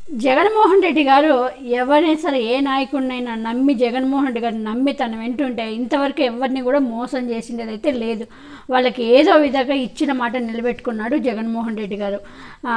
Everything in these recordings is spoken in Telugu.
జగన్మోహన్ రెడ్డి గారు ఎవరైనా సరే ఏ నాయకుడినైనా నమ్మి జగన్మోహన్ రెడ్డి గారిని నమ్మి తను వెంటుంటే ఇంతవరకు ఎవరిని కూడా మోసం చేసిండేదైతే లేదు వాళ్ళకి ఏదో విధంగా ఇచ్చిన మాట నిలబెట్టుకున్నాడు జగన్మోహన్ రెడ్డి గారు ఆ,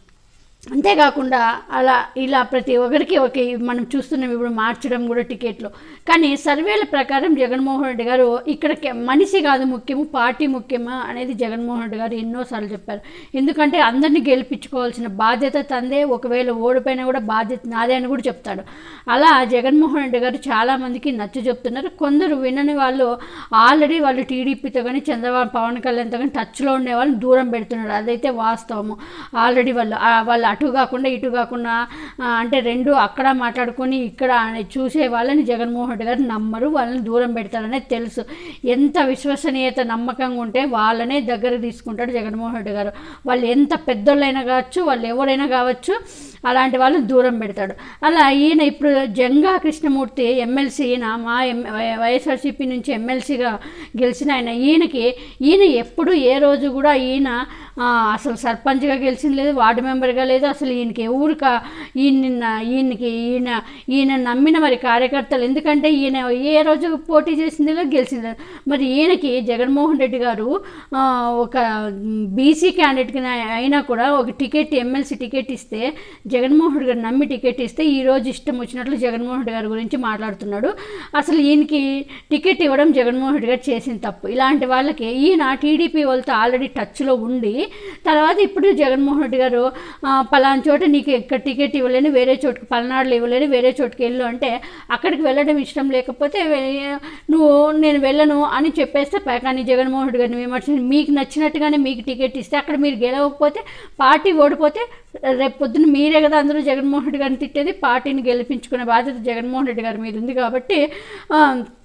అంతేకాకుండా అలా ఇలా ప్రతి ఒక్కరికి ఒక మనం చూస్తున్నాం ఇప్పుడు మార్చడం కూడా టికెట్లు కానీ సర్వేల ప్రకారం జగన్మోహన్ రెడ్డి గారు ఇక్కడ కే- మనిషి కాదు ముఖ్యము పార్టీ ముఖ్యమా అనేది జగన్మోహన్ రెడ్డి గారు ఎన్నోసార్లు చెప్పారు ఎందుకంటే అందరినీ గెలిపించుకోవాల్సిన బాధ్యత తందే ఒకవేళ ఓడిపోయినా కూడా బాధ్యత నాదే అని కూడా చెప్తాడు అలా జగన్మోహన్ రెడ్డి గారు చాలామందికి నచ్చ చెప్తున్నారు కొందరు వినని వాళ్ళు ఆల్రెడీ వాళ్ళు టీడీపీతో కానీ చంద్రబాబు పవన్ కళ్యాణ్తో కానీ టచ్లో ఉండే వాళ్ళని దూరం పెడుతున్నారు అదైతే వాస్తవము ఆల్రెడీ వాళ్ళు ఆ, వాళ్ళు అటు కాకుండా ఇటు కాకుండా ఆ, అంటే రెండు అక్కడ మాట్లాడుకొని ఇక్కడ అని చూసే వాళ్ళని జగన్మోహన్ రెడ్డి గారు నమ్మరు వాళ్ళని దూరం పెడతారనేది తెలుసు ఎంత విశ్వసనీయత నమ్మకంగా ఉంటే వాళ్ళనే దగ్గర తీసుకుంటాడు జగన్మోహన్ రెడ్డి గారు వాళ్ళు ఎంత పెద్దోళ్ళైనా కావచ్చు వాళ్ళు ఎవరైనా కావచ్చు అలాంటి వాళ్ళని దూరం పెడతాడు అలా ఈయన ఇప్పుడు జంగా కృష్ణమూర్తి ఎమ్మెల్సీ ఈయన మా ఎం వై- వైఎస్ఆర్సీపీ నుంచి ఎమ్మెల్సీగా గెలిచిన ఆయన ఈయనకి ఈయన ఎప్పుడు ఏ రోజు కూడా ఈయన ఆ, అసలు సర్పంచ్గా గెలిచింది లేదు వార్డు మెంబర్గా లేదు అసలు ఈయనకి ఊరిక ఈయన ఈయనకి ఈయన ఈయన నమ్మిన మరి కార్యకర్తలు ఎందుకంటే ఈయన ఏ రోజు పోటీ చేసింది లేదు గెలిచింది లేదు మరి ఈయనకి జగన్మోహన్ రెడ్డి గారు ఆ, ఒక బీసీ క్యాండిడేట్కి అయినా కూడా ఒక టికెట్ ఎమ్మెల్సీ టికెట్ ఇస్తే జగన్మోహన్ రెడ్డి గారు నమ్మి టికెట్ ఇస్తే ఈ రోజు ఇష్టం వచ్చినట్లు జగన్మోహన్ రెడ్డి గారి గురించి మాట్లాడుతున్నాడు అసలు ఈయనకి టికెట్ ఇవ్వడం జగన్మోహన్ రెడ్డి గారు చేసిన తప్పు ఇలాంటి వాళ్ళకి ఈయన టీడీపీ వాళ్ళతో ఆల్రెడీ టచ్లో ఉండి తర్వాత ఇప్పుడు జగన్మోహన్ రెడ్డి గారు ఆ, పలానా చోట నీకు ఎక్కడ టికెట్ ఇవ్వలేని వేరే చోటుకి పల్నాడులో ఇవ్వలేని వేరే చోటుకి వెళ్ళు అంటే అక్కడికి వెళ్ళడం ఇష్టం లేకపోతే వే- నువ్వు నేను వెళ్ళను అని చెప్పేస్తే ప- కానీ జగన్మోహన్ రెడ్డి గారిని విమర్శించి మీకు నచ్చినట్టుగానే మీకు టికెట్ ఇస్తే అక్కడ మీరు గెలవకపోతే పార్టీ ఓడిపోతే రేపు పొద్దున్న మీరే కదా అందరూ జగన్మోహన్ రెడ్డి గారిని తిట్టేది పార్టీని గెలిపించుకునే బాధ్యత జగన్మోహన్ రెడ్డి గారి మీద ఉంది కాబట్టి ఆ,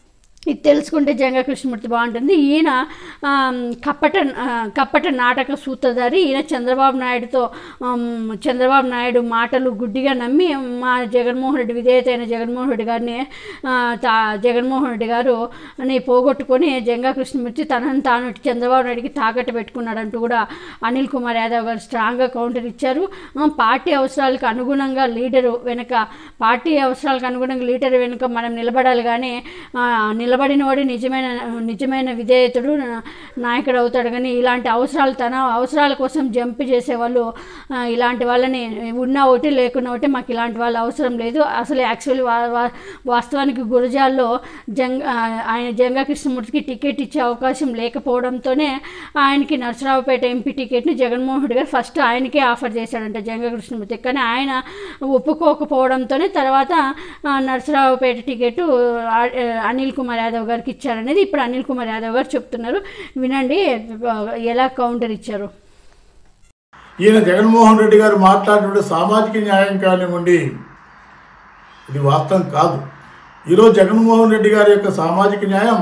ఇది తెలుసుకుంటే జంగా కృష్ణమూర్తి బాగుంటుంది ఈయన ఆమ్, కప్పట ఆ, కప్పట నాటక సూత్రధారి ఈయన చంద్రబాబు నాయుడుతో ఆమ్, చంద్రబాబు నాయుడు మాటలు గుడ్డిగా నమ్మి మా జగన్మోహన్ రెడ్డి విధేయత అయిన జగన్మోహన్ రెడ్డి గారిని ఆ, తా జగన్మోహన్ రెడ్డి గారు అని పోగొట్టుకొని జంగా కృష్ణమూర్తి తనను తాను చంద్రబాబు నాయుడికి తాకట్టు పెట్టుకున్నాడంటూ కూడా అనిల్ కుమార్ యాదవ్ గారు స్ట్రాంగ్గా కౌంటర్ ఇచ్చారు ఆ, పార్టీ అవసరాలకు అనుగుణంగా లీడరు వెనుక పార్టీ అవసరాలకు అనుగుణంగా లీడర్ వెనుక మనం నిలబడాలి కానీ ఆ, నిలబడిన వాడు నిజమైన నిజమైన విధేయతుడు నా- నాయకుడు అవుతాడు కానీ ఇలాంటి అవసరాలు తన అవసరాల కోసం జంప్ చేసేవాళ్ళు ఆ, ఇలాంటి వాళ్ళని ఉన్నా ఒకటి లేకున్నా ఒకటి మాకు ఇలాంటి వాళ్ళు అవసరం లేదు అసలు యాక్చువల్లీ వా వా- వాస్తవానికి గురజాల్లో జంగ ఆ, ఆయన జంగా కృష్ణమూర్తికి టికెట్ ఇచ్చే అవకాశం లేకపోవడంతోనే ఆయనకి నరసరావుపేట ఎంపీ టికెట్ని జగన్మోహన్ రెడ్డి గారు ఫస్ట్ ఆయనకే ఆఫర్ చేశాడంట జంగా కృష్ణమూర్తి కానీ ఆయన ఒప్పుకోకపోవడంతోనే తర్వాత ఆ, నరసరావుపేట టికెట్ ఆ, అనిల్ కుమార్ యాదవ్ గారికి ఇచ్చారనేది ఇప్పుడు అనిల్ కుమార్ యాదవ్ గారు చెప్తున్నారు వినండి ఆ, ఎలా కౌంటర్ ఇచ్చారు ఈయన జగన్మోహన్ రెడ్డి గారు మాట్లాడినప్పుడు సామాజిక న్యాయం కానివ్వండి ఇది వాస్తవం కాదు ఈరోజు జగన్మోహన్ రెడ్డి గారి యొక్క సామాజిక న్యాయం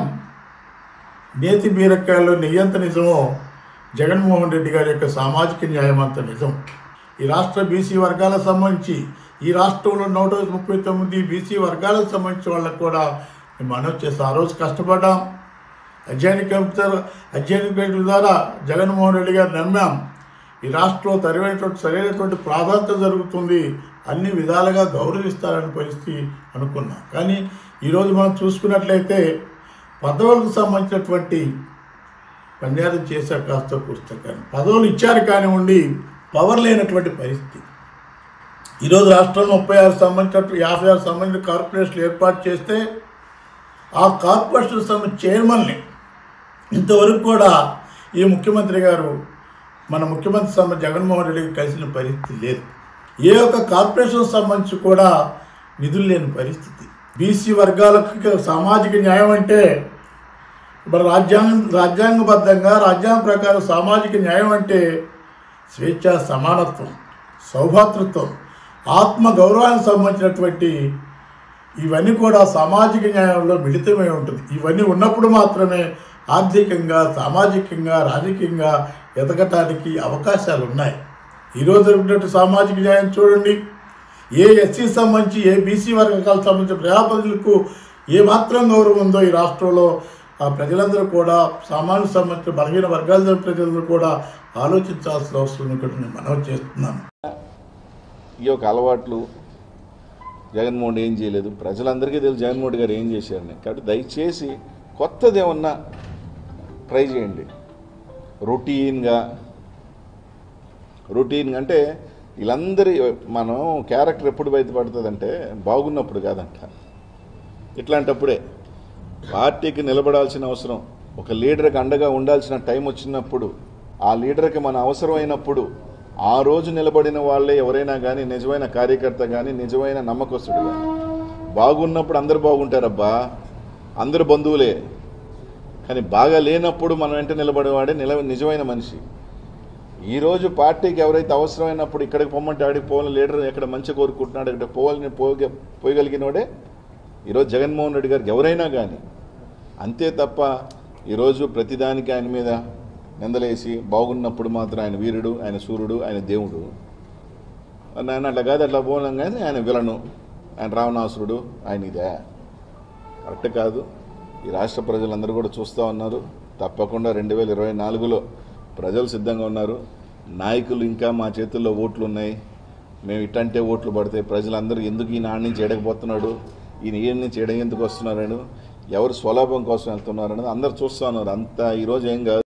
నేతి బీరకాయల్లో నెయ్యంత నిజమో జగన్మోహన్ రెడ్డి గారి యొక్క సామాజిక న్యాయం అంత నిజం ఈ రాష్ట్ర బీసీ వర్గాలకు సంబంధించి ఈ రాష్ట్రంలో నూట ముప్పై తొమ్మిది బీసీ వర్గాలకు సంబంధించిన వాళ్ళకు కూడా మేము మనవి చేస్తాం ఆ రోజు కష్టపడ్డాం అధ్యయన కమిటీ అధ్యయన కమిటీ ద్వారా జగన్మోహన్ రెడ్డి గారు నమ్మాం ఈ రాష్ట్రంలో సరైనటువంటి సరైనటువంటి ప్రాధాన్యత జరుగుతుంది అన్ని విధాలుగా గౌరవిస్తారని పరిస్థితి అనుకున్నాం కానీ ఈరోజు మనం చూసుకున్నట్లయితే పదవులకు సంబంధించినటువంటి పనియారం చేశారు కాస్త పుస్తకాన్ని పదవులు ఇచ్చారు కానివ్వండి పవర్ లేనటువంటి పరిస్థితి ఈరోజు రాష్ట్రంలో ముప్పై ఆరు సంబంధించినట్టు యాభై ఆరు సంబంధించిన కార్పొరేషన్లు ఏర్పాటు చేస్తే ఆ కార్పొరేషన్ సంబంధించిన చైర్మన్ని ఇంతవరకు కూడా ఈ ముఖ్యమంత్రి గారు మన ముఖ్యమంత్రి సంబంధించి జగన్మోహన్ రెడ్డికి కలిసిన పరిస్థితి లేదు ఏ ఒక్క కార్పొరేషన్ సంబంధించి కూడా నిధులు లేని పరిస్థితి బీసీ వర్గాలకు సామాజిక న్యాయం అంటే మరి రాజ్యాంగం రాజ్యాంగబద్ధంగా రాజ్యాంగం ప్రకారం సామాజిక న్యాయం అంటే స్వేచ్ఛ సమానత్వం సౌభాతృత్వం ఆత్మ గౌరవానికి సంబంధించినటువంటి ఇవన్నీ కూడా సామాజిక న్యాయంలో మిళితమై ఉంటుంది ఇవన్నీ ఉన్నప్పుడు మాత్రమే ఆర్థికంగా సామాజికంగా రాజకీయంగా ఎదగటానికి అవకాశాలు ఉన్నాయి ఈరోజు జరుగుతున్నట్టు సామాజిక న్యాయం చూడండి ఏ ఎస్సీ సంబంధించి ఏ బీసీ వర్గాలకు సంబంధించిన ప్రజాప్రతినిధులకు ఏ మాత్రం గౌరవం ఉందో ఈ రాష్ట్రంలో ఆ ప్రజలందరూ కూడా సామాన్య సంబంధించిన బలహీన వర్గాల ప్రజలందరూ కూడా ఆలోచించాల్సిన అవసరం ఉంది ఇక్కడ నేను మనవి చేస్తున్నాను ఈ యొక్క అలవాట్లు జగన్మోహన్ ఏం చేయలేదు ప్రజలందరికీ తెలుసు జగన్మోహన్ గారు ఏం చేశారని కాబట్టి దయచేసి కొత్తది ఏమన్నా ట్రై చేయండి రొటీన్గా రొటీన్ అంటే వీళ్ళందరి మనం క్యారెక్టర్ ఎప్పుడు బయటపడుతుందంటే బాగున్నప్పుడు కాదంట ఇట్లాంటప్పుడే పార్టీకి నిలబడాల్సిన అవసరం ఒక లీడర్కి అండగా ఉండాల్సిన టైం వచ్చినప్పుడు ఆ లీడర్కి మన అవసరమైనప్పుడు ఆ రోజు నిలబడిన వాళ్ళే ఎవరైనా కానీ నిజమైన కార్యకర్త కానీ నిజమైన నమ్మకస్తుడు కానీ బాగున్నప్పుడు అందరు బాగుంటారబ్బా అందరు బంధువులే కానీ బాగా లేనప్పుడు మనం వెంట నిలబడేవాడే నిల నిజమైన మనిషి ఈరోజు పార్టీకి ఎవరైతే అవసరమైనప్పుడు ఇక్కడికి పొమ్మంటే ఆడికి పోవాలని లీడర్ ఎక్కడ మంచి కోరుకుంటున్నాడు ఇక్కడ పోవాలని పోగ పోయగలిగినోడే ఈరోజు జగన్మోహన్ రెడ్డి గారికి ఎవరైనా కానీ అంతే తప్ప ఈరోజు ప్రతిదానికి ఆయన మీద నిందలేసి బాగున్నప్పుడు మాత్రం ఆయన వీరుడు ఆయన సూర్యుడు ఆయన దేవుడు ఆయన అట్లా కాదు అట్లా పోలేం కానీ ఆయన విలను ఆయన రావణాసురుడు ఆయన ఇదే కరెక్ట్ కాదు ఈ రాష్ట్ర ప్రజలందరూ కూడా చూస్తూ ఉన్నారు తప్పకుండా రెండు వేల ఇరవై నాలుగులో ప్రజలు సిద్ధంగా ఉన్నారు నాయకులు ఇంకా మా చేతుల్లో ఓట్లు ఉన్నాయి మేము ఇట్టంటే ఓట్లు పడితే ప్రజలందరూ ఎందుకు ఈయన ఆడి నుంచి ఎడకపోతున్నాడు ఈయన ఈయన నుంచి ఎడ ఎందుకు వస్తున్నారని ఎవరు స్వలాభం కోసం వెళ్తున్నారని అందరు చూస్తూ ఉన్నారు అంతా ఈరోజు ఏం కాదు